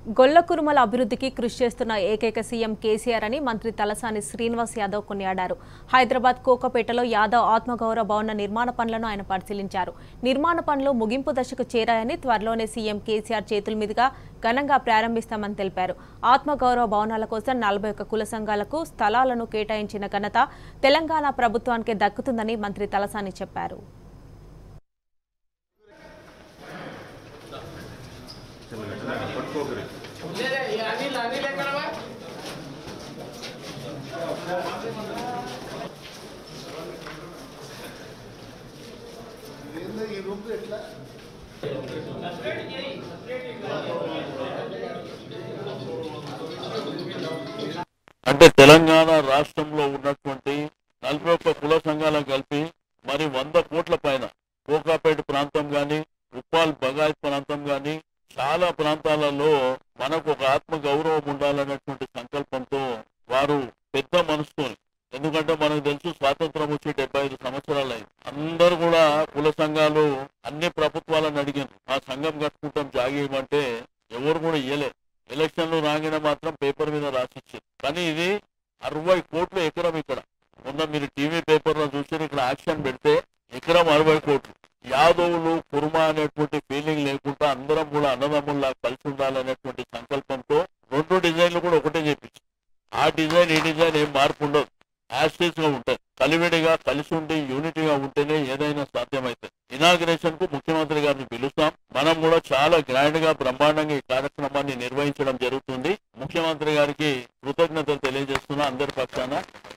గొల్లకురుమల అభివృద్ధికి కృషి చేస్తున్న ఏకైక సీఎం కేసీఆర్ అని మంత్రి తలసాని శ్రీనివాస్ యాదవ్ కొనియాడారు హైదరాబాద్ కోకపేటలో యాదవ్ ఆత్మగౌరవ భవన నిర్మాణ పనులను ఆయన పరిశీలించారు నిర్మాణ పనులు ముగింపు దశకు చేరాయని త్వరలోనే సీఎం కేసీఆర్ చేతుల మీదుగా ఘనంగా ప్రారంభిస్తామని తెలిపారు ఆత్మగౌరవ భవనాల కోసం నలభై ఒక్క కుల సంఘాలకు స్థలాలను కేటాయించిన ఘనత తెలంగాణ ప్రభుత్వానికే దక్కుతుందని మంత్రి తలసాని చెప్పారు అంటే తెలంగాణ రాష్ట్రంలో ఉన్నటువంటి నలభై ఒక్క కుల సంఘాలను కలిపి మరి వంద కోట్ల పైన కోకాపేట ప్రాంతం గాని ఉప్పాల్ బగాయత్ ప్రాంతం గాని చాలా ప్రాంతాలలో మనకు ఒక ఆత్మ గౌరవం ఉండాలనేటువంటి సంకల్పంతో వారు పెద్ద మనసుతో ఎందుకంటే మనకు తెలుసు స్వాతంత్రం వచ్చి డెబ్బై ఐదు సంవత్సరాలు అయింది అందరూ కూడా కుల సంఘాలు అన్ని ప్రభుత్వాలను అడిగారు ఆ సంఘం కట్టుకుంటాం జాగేయమంటే ఎవరు కూడా ఇయ్యలే ఎలక్షన్లు రాగానే మాత్రం పేపర్ మీద రాసిచ్చారు కానీ ఇది అరవై కోట్ల ఎకరం ఇక్కడ మొన్న మీరు టీవీ పేపర్ లో చూసి ఇక్కడ యాక్షన్ పెడితే ఎకరం అరవై కోట్లు యాదవులు కుర్మా అనేటువంటి ఫీలింగ్ లేకుండా అందరం కూడా అన్నదమ్ముల్లా కలిసి ఉండాలనేటువంటి సంకల్పంతో రెండు డిజైన్లు కూడా ఒకటే చేపించి ఆ డిజైన్ ఈ డిజైన్ ఏం మార్పు ఉండదు యాస్టేజ్ గా ఉంటాయి కలివిడిగా కలిసి ఉండి యూనిటీగా ఉంటేనే ఏదైనా సాధ్యమవుతుంది ఇనాగ్రేషన్ కు ముఖ్యమంత్రి గారిని పిలుస్తాం మనం కూడా చాలా గ్రాండ్ గా బ్రహ్మాండంగా ఈ కార్యక్రమాన్ని నిర్వహించడం జరుగుతుంది ముఖ్యమంత్రి గారికి కృతజ్ఞతలు తెలియజేస్తున్నా అందరి పక్షాన